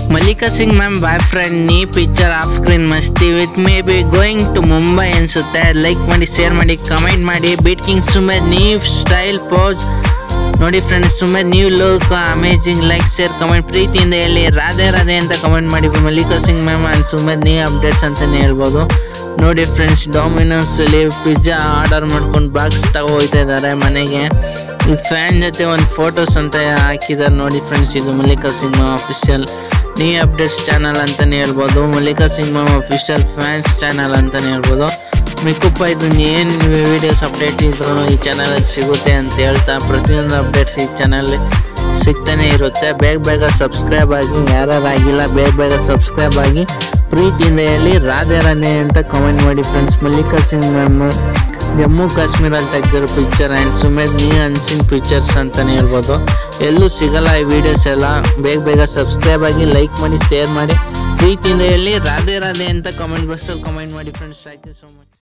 Mallika Singh ma'am boyfriend ನೀ picture off screen ಮಸ್ತಿ with maybe going to Mumbai ಅನ್ಸುತ್ತೆ like ಮಾಡಿ ಶೇರ್ ಮಾಡಿ ಕಮೆಂಟ್ ಮಾಡಿ ಬೀಟ್ ಕಿಂಗ್ ಸುಮೇರ್ ನೀವ್ ಸ್ಟೈಲ್ ಪೋಸ್ ನೋಡಿ ಫ್ರೆಂಡ್ಸ್ ಸುಮೇರ್ ನೀವು look amazing like share comment ಪ್ರೀತಿಯಿಂದ ಹೇಳಿ ರಾಧೆ ರಾಧೆ ಅಂತ ಕಮೆಂಟ್ ಮಾಡಿ ಮಲ್ಲಿಕಾ ಸಿಂಗ್ ಮ್ಯಾಮ್ ಅಂಡ್ ಸುಮೇರ್ ನೀ ಅಪ್ಡೇಟ್ಸ್ ಅಂತಲೇ ಹೇಳ್ಬೋದು ನೋಡಿ ಫ್ರೆಂಡ್ಸ್ ಡಾಮಿನೋಸಲ್ಲಿ ಪಿಜ್ಜಾ ಆರ್ಡರ್ ಮಾಡ್ಕೊಂಡು ಬಾಕ್ಸ್ ತಗೋ ಹೋಗ್ತಾ ಇದ್ದಾರೆ ಮನೆಗೆ ಈ ಫ್ಯಾನ್ ಜೊತೆ ಒಂದು ಫೋಟೋಸ್ ಅಂತ ಹಾಕಿದ್ದಾರೆ ನೋಡಿ ಫ್ರೆಂಡ್ಸ್ ಇದು ಮಲ್ಲಿಕಾ ಸಿಂಗ್ ಅಫಿಷಿಯಲ್ ನೀ ಅಪ್ಡೇಟ್ಸ್ ಚಾನಲ್ ಅಂತಲೇ ಹೇಳ್ಬೋದು Mallika Singh official fans channel ಅಂತಲೇ ಹೇಳ್ಬೋದು ಮಿಕ್ಕುಪ್ಪ ಇದು ಏನು ವೀಡಿಯೋಸ್ ಅಪ್ಡೇಟ್ ಇದ್ರು ಈ ಚಾನಲಲ್ಲಿ ಸಿಗುತ್ತೆ ಅಂತ ಹೇಳ್ತಾ ಪ್ರತಿಯೊಂದು ಅಪ್ಡೇಟ್ಸ್ ಈ ಚಾನಲ್ ಸಿಗ್ತಾನೆ ಇರುತ್ತೆ ಬೇಗ ಬೇಗ ಸಬ್ಸ್ಕ್ರೈಬ್ ಆಗಿ ಯಾರು ಆಗಿಲ್ಲ ಬೇಗ ಬೇಗ ಸಬ್ಸ್ಕ್ರೈಬ್ ಆಗಿ ಪ್ರೀತಿಯಿಂದ ಹೇಳಿ ರಾಧೆ ರಾಧೆ ಅಂತ ಕಮೆಂಟ್ ಮಾಡಿ ಫ್ರೆಂಡ್ಸ್ ಮಲ್ಲಿಕಾ ಸಿಂಗ್ ಮ್ಯಾಮ್ ಜಮ್ಮು ಕಾಶ್ಮೀರಲ್ಲಿ ತೆಗ್ದಿರೋ ಪಿಕ್ಚರ್ ಆ್ಯಂಡ್ ಸುಮೇಧ್ ನೀ ಅನ್ಸಿನ್ ಪಿಕ್ಚರ್ಸ್ ಅಂತಲೇ ಹೇಳ್ಬೋದು ಎಲ್ಲೂ ಸಿಗಲ್ಲ ಈ ವಿಡಿಯೋಸ್ ಎಲ್ಲ ಬೇಗ ಬೇಗ ಸಬ್ಸ್ಕ್ರೈಬ್ ಆಗಿ ಲೈಕ್ ಮಾಡಿ ಶೇರ್ ಮಾಡಿ ಪ್ರೀತಿಯಿಂದ ಹೇಳಿ ರಾಧೆ ರಾಧೆ ಅಂತ ಕಮೆಂಟ್ ಬಾಕ್ಸಲ್ಲಿ ಕಮೆಂಟ್ ಮಾಡಿ friends thank you so much